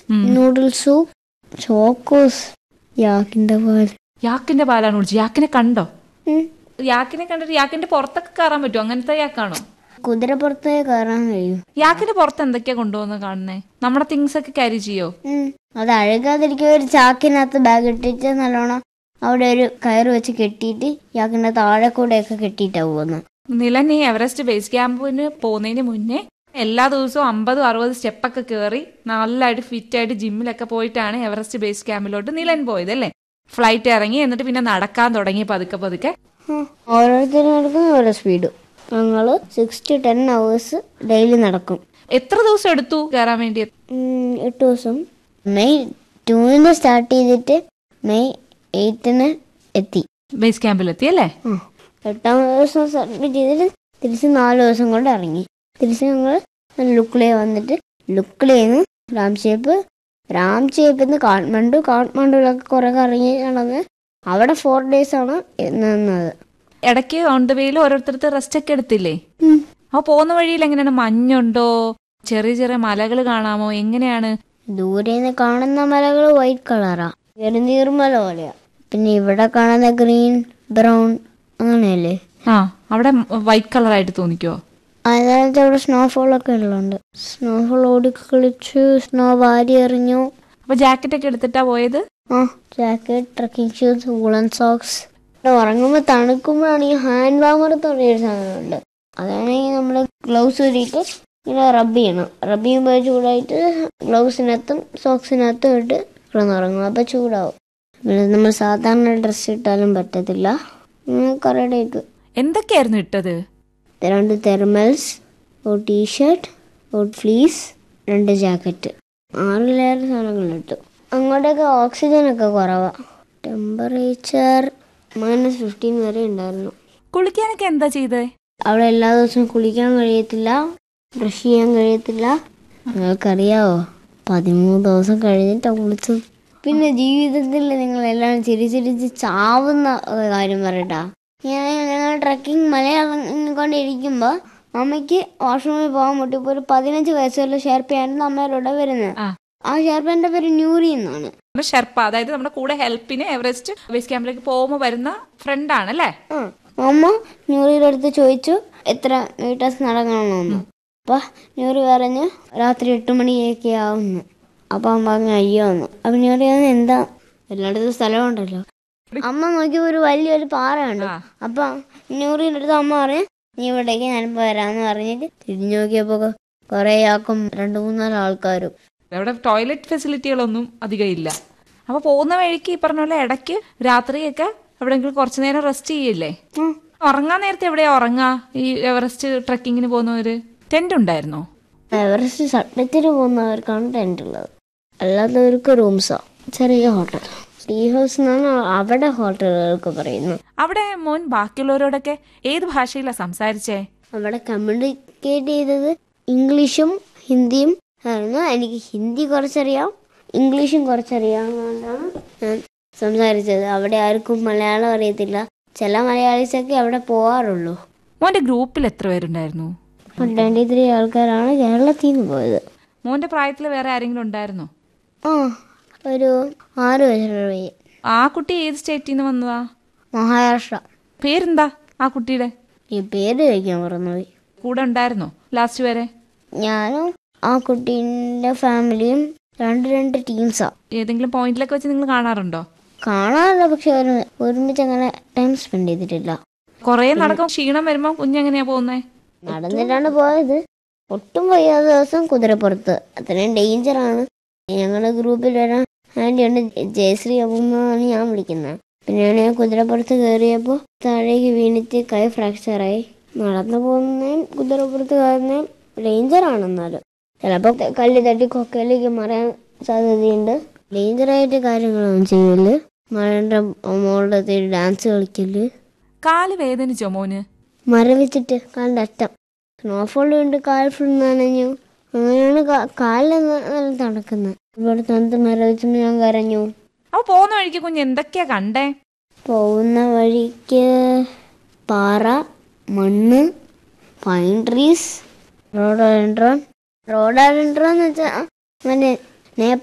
Noodle soup Chocos യാക്കിന്റെ പാൽ യാക്കിന്റെ പാലാണ് കുടിച്ചത് യാക്കിനെ കണ്ടോ ഉം. യാക്കിനെ കണ്ടിട്ട് യാക്കിന്റെ പുറത്തൊക്കെ കയറാൻ പറ്റുമോ അങ്ങനത്തെ യാക്കാണോ കുതിരപ്പുറത്തേ കയറാൻ കഴിയും യാക്കിന്റെ പുറത്ത് എന്തൊക്കെയാ കൊണ്ടുപോകുന്ന കാണുന്നേ നമ്മുടെ തിങ്സ് ഒക്കെ ക്യാരി ചെയ്യോ ഉം. അത് അഴുകാതിരിക്കാൻ ഒരു ചാക്കിനകത്ത് ബാഗ് ഇട്ടിട്ട് നല്ലോണം അവിടെ ഒരു കയറ് വെച്ച് കെട്ടിയിട്ട് യാക്കിന്റെ താഴെ കൂടെ ഒക്കെ കെട്ടിയിട്ടാ പോകുന്നത് നിലൻ ഈ എവറസ്റ്റ് ബേസ് ക്യാമ്പിന് പോകുന്നതിന് മുന്നേ എല്ലാ ദിവസവും അമ്പതും അറുപത് സ്റ്റെപ്പൊക്കെ കയറി നല്ലതായിട്ട് ഫിറ്റ് ആയിട്ട് ജിമ്മിലൊക്കെ പോയിട്ടാണ് എവറസ്റ്റ് ബേസ് ക്യാമ്പിലോട്ട് നിലൻ പോയത് അല്ലേ ഫ്ലൈറ്റ് ഇറങ്ങി എന്നിട്ട് പിന്നെ നടക്കാൻ തുടങ്ങി പതുക്കെ പതുക്കെ ഓരോരുത്തരും നടക്കുന്ന ഓരോ സ്പീഡ് ഞങ്ങള് six to ten hours daily നടക്കും എത്ര ദിവസം എടുത്തു കയറാൻ വേണ്ടി ഉം, എട്ട് ദിവസം മെയ് ടൂവിന് സ്റ്റാർട്ട് ചെയ്തിട്ട് മെയ് എയ്റ്റിന് എത്തി ബേസ് ക്യാമ്പിലെത്തി അല്ലേ ആ. എട്ടാം ദിവസം സബ്മിറ്റ് ചെയ്തിട്ട് തിരിച്ച് നാല് ദിവസം കൊണ്ട് ഇറങ്ങി തിരിച്ച് ഞങ്ങൾ ലുക്ലേ വന്നിട്ട് ലുക്ലേന്ന് രാംചേപ്പ് രാംചേപ്പിന്ന് കാഠ്മണ്ഡു കാഠ്മണ്ഡുവിലൊക്കെ കുറെ കറങ്ങി നടന്ന് അവിടെ ഫോർ ഡേയ്സ് ആണ് നിന്നത് ഇടയ്ക്ക് ഓൺ ദ വേയിൽ ഓരോരുത്തർക്ക് റെസ്റ്റ് ഒക്കെ എടുത്തില്ലേ അപ്പൊ പോകുന്ന വഴിയിൽ എങ്ങനെയാണ് മഞ്ഞുണ്ടോ ചെറിയ ചെറിയ മലകൾ കാണാമോ എങ്ങനെയാണ് ദൂരെ നിന്ന് കാണുന്ന മലകൾ വൈറ്റ് കളറാ ഒരു നീർമല പോലെയാ പിന്നെ ഇവിടെ കാണുന്ന ഗ്രീൻ ബ്രൗൺ അങ്ങനെയല്ലേ ആ അവിടെ വൈറ്റ് കളറായിട്ട് തോന്നിക്കോ അതിനകത്ത് അവിടെ സ്നോഫോൾ ഒക്കെ ഉള്ളതുണ്ട് സ്നോഫോൾ ഓടിക്കളിച്ചു സ്നോ വാരി എറിഞ്ഞു അപ്പൊ ജാക്കറ്റ് ഒക്കെ എടുത്തിട്ടാ പോയത് ആ jacket trekking shoes woollen socks ഉറങ്ങുമ്പോൾ തണുക്കുമ്പോഴാണ് ഈ ഹാൻഡ് വാമർ തുടങ്ങിയൊരു സാധനമുണ്ട് അതാണെങ്കിൽ നമ്മൾ ഗ്ലൗസ് ഊരിയിട്ട് ഇങ്ങനെ റബ്ബ് ചെയ്യണം റബ്ബ് ചെയ്യുമ്പോൾ ചൂടായിട്ട് ഗ്ലൗസിനകത്തും സോക്സിനകത്തും ഇട്ട് കിടന്നുറങ്ങും അപ്പോൾ ചൂടാവും പിന്നെ നമ്മൾ സാധാരണ ഡ്രസ്സ് ഇട്ടാലും പറ്റത്തില്ല ഇങ്ങനെ കുറേ ടൈപ്പ് എന്തൊക്കെയായിരുന്നു ഇട്ടത് രണ്ട് തെർമൽസ് ഒരു ടീഷർട്ട് ഒരു ഫ്ലീസ് രണ്ട് ജാക്കറ്റ് ആറിലേറെ സാധനങ്ങൾ ഇട്ടു അങ്ങോട്ടൊക്കെ ഓക്സിജൻ ഒക്കെ കുറവാ ടെമ്പറേച്ചർ മൈനസ് ഫിഫ്റ്റീൻ വരെ ഉണ്ടായിരുന്നു കുളിക്കാനൊക്കെ എന്താ ചെയ്തേ അവിടെ എല്ലാ ദിവസവും കുളിക്കാൻ കഴിയത്തില്ല ബ്രഷ് ചെയ്യാൻ കഴിയത്തില്ല നിങ്ങൾക്കറിയാവോ പതിമൂന്ന് ദിവസം കഴിഞ്ഞിട്ടാണ് കുളിച്ചത് പിന്നെ ജീവിതത്തിൽ നിങ്ങൾ എല്ലാം ചിരിച്ചിരിച്ച് ചാവുന്ന ഒരു കാര്യം പറയട്ടാ ഞാൻ ഞങ്ങൾ ട്രക്കിംഗ് മലയാളം കൊണ്ടിരിക്കുമ്പോൾ അമ്മയ്ക്ക് വാഷ്റൂമിൽ പോകാൻ മുട്ടിപ്പോൾ ഒരു പതിനഞ്ച് വയസ്സുള്ള ഷെർപ്പയാണ് അമ്മയുടെ വരുന്നത് ആ. ആ ഷെർപ്പന്റെ പേര് ന്യൂറി എന്നാണ് നമ്മുടെ ഷെർപ്പ അതായത് നമ്മുടെ കൂടെ ഹെൽപ്പിന് എവറസ്റ്റ് ബേസ് ക്യാമ്പിലേക്ക് പോകുമ്പോൾ വരുന്ന ഫ്രണ്ട് ആണ് അല്ലേ ആ അമ്മ ന്യൂറിയുടെ അടുത്ത് ചോദിച്ചു എത്ര മീറ്റേഴ്സ് നടക്കണമെന്ന് അപ്പൊ ന്യൂറി പറഞ്ഞു രാത്രി എട്ട് മണിയൊക്കെ ആവുന്നു അപ്പൊ അമ്മ പറഞ്ഞു അയ്യോ എന്ന് അപ്പൊ ന്യൂറി പറഞ്ഞു എന്താ എല്ലായിടത്തും സ്ഥലമുണ്ടല്ലോ അമ്മ നോക്കിയപ്പോ ഒരു വലിയൊരു പാറ കണ്ടു ആ. അപ്പൊ ന്യൂറിയുടെ അടുത്ത് അമ്മ പറഞ്ഞു നീ ഇവിടേക്ക് ഞാനിപ്പോ വരാന്ന് പറഞ്ഞിട്ട് തിരിഞ്ഞു നോക്കിയപ്പോ കൊറേ ആക്കും രണ്ടു മൂന്നാല് ആൾക്കാരും അവിടെ ടോയ്ലറ്റ് ഫെസിലിറ്റികളൊന്നും അധികം ഇല്ല അപ്പൊ പോകുന്ന വഴിക്ക് ഈ പറഞ്ഞ പോലെ ഇടയ്ക്ക് രാത്രിയൊക്കെ എവിടെയെങ്കിലും കുറച്ചു നേരം റെസ്റ്റ് ചെയ്യില്ലേ ഉം. ഉറങ്ങാൻ നേരത്തെ എവിടെയാ ഉറങ്ങാ ഈ എവറസ്റ്റ് ട്രക്കിങ്ങിന് പോകുന്നവര് ടെന്റ് ഉണ്ടായിരുന്നോ എവറസ്റ്റ് സട്ടത്തിന് പോകുന്നവർക്കാണ് ടെന്റ് ഉള്ളത് അല്ലാത്തവർക്ക് റൂംസോ ചെറിയ ഹോട്ടൽ ടീ ഹൗസ് എന്നാണ് അവിടെ ഹോട്ടലുകൾക്ക് പറയുന്നത് അവിടെ മോൻ ബാക്കിയുള്ളവരോടൊക്കെ ഏത് ഭാഷയിലാ സംസാരിച്ചേ അവിടെ കമ്മ്യൂണിക്കേറ്റ് ചെയ്തത് ഇംഗ്ലീഷും ഹിന്ദിയും ആയിരുന്നു എനിക്ക് ഹിന്ദി കുറച്ചറിയാം ഇംഗ്ലീഷും കുറച്ചറിയാവുന്നതുകൊണ്ടാണ് ഞാൻ സംസാരിച്ചത് അവിടെ ആർക്കും മലയാളം അറിയത്തില്ല ചില മലയാളീസൊക്കെ അവിടെ പോവാറുള്ളൂ മോന്റെ ഗ്രൂപ്പിൽ എത്ര പേരുണ്ടായിരുന്നു ട്വൻറ്റി ത്രീ ആൾക്കാരാണ് കേരളത്തിൽ നിന്ന് പോയത് മോന്റെ പ്രായത്തിൽ വേറെ ആരെങ്കിലും ഉണ്ടായിരുന്നോ ആ ഒരു ആറ് വയസ്സുള്ള പയ്യൻ ആ കുട്ടി ഏത് സ്റ്റേറ്റിൽ നിന്ന് വന്നതാ മഹാരാഷ്ട്ര പേരെന്താ ആ കുട്ടിയുടെ ഈ പേര് ചോദിക്കാൻ മറന്നുപോയി കൂടെ ഉണ്ടായിരുന്നോ ലാസ്റ്റ് വരെ ഞാനും ആ കുട്ടീൻ്റെ ഫാമിലിയും രണ്ട് രണ്ട് ടീംസാ ഏതെങ്കിലും പോയിന്റിലൊക്കെ വെച്ച് നിങ്ങൾ കാണാറുണ്ടോ കാണാറില്ല പക്ഷെ ഒരു ഒരുമിച്ച് അങ്ങനെ ടൈം സ്പെൻഡ് ചെയ്തിട്ടില്ല കുറേ നടക്കും ക്ഷീണം വരുമ്പോ കുഞ്ഞെങ്ങനെയാ പോകുന്നേ നടന്നിട്ടാണ് പോയത് ഒട്ടും വയ്യാത്ത ദിവസം കുതിരപ്പുറത്ത് അത്രയും ഡേഞ്ചറാണ് ഞങ്ങളുടെ ഗ്രൂപ്പിൽ വരാൻ ആൻറ്റിയുണ്ട് ജയശ്രീ അമ്മന്നാണ് ഞാൻ വിളിക്കുന്നത് പിന്നെ ഞാൻ കുതിരപ്പുറത്ത് കയറിയപ്പോൾ താഴേക്ക് വീണിട്ട് കൈ ഫ്രാക്ചറായി നടന്നു പോകുന്നതും കുതിരപ്പുറത്ത് കയറുന്നതും ഡേഞ്ചറാണ് എന്നാലും ചിലപ്പോൾ കല്ല് തട്ടി കൊക്കയിലേക്ക് മറയാൻ സാധ്യതയുണ്ട് ഡേഞ്ചറായിട്ട് കാര്യങ്ങളൊന്നും ചെയ്യല് മഴയുടെ മോളുടെ ഡാൻസ് കളിക്കല് കാല് വേദനിച്ചോ മോന് മരവിച്ചിട്ട് കാലിൻ്റെ അറ്റം സ്നോഫോൾ കൊണ്ട് കാൽ ഫുൾ നനഞ്ഞു അങ്ങനെയാണ് കാ- കാലിൽ ന- നല്ല തണുക്കുന്നത് ഇവിടെ തണുത്ത് മരവിച്ചപ്പോൾ ഞാൻ കരഞ്ഞു അപ്പൊ പോകുന്ന വഴിക്ക് കുഞ്ഞ് എന്തൊക്കെയാ കണ്ടേ പോകുന്ന വഴിക്ക് പാറ മണ്ണ് പൈൻ ട്രീസ് റോഡോഡൻഡ്രോൺ റോഡോഡൻഡ്രോൺ എന്ന് വെച്ചാൽ മറ്റേ നേപ്പാൾ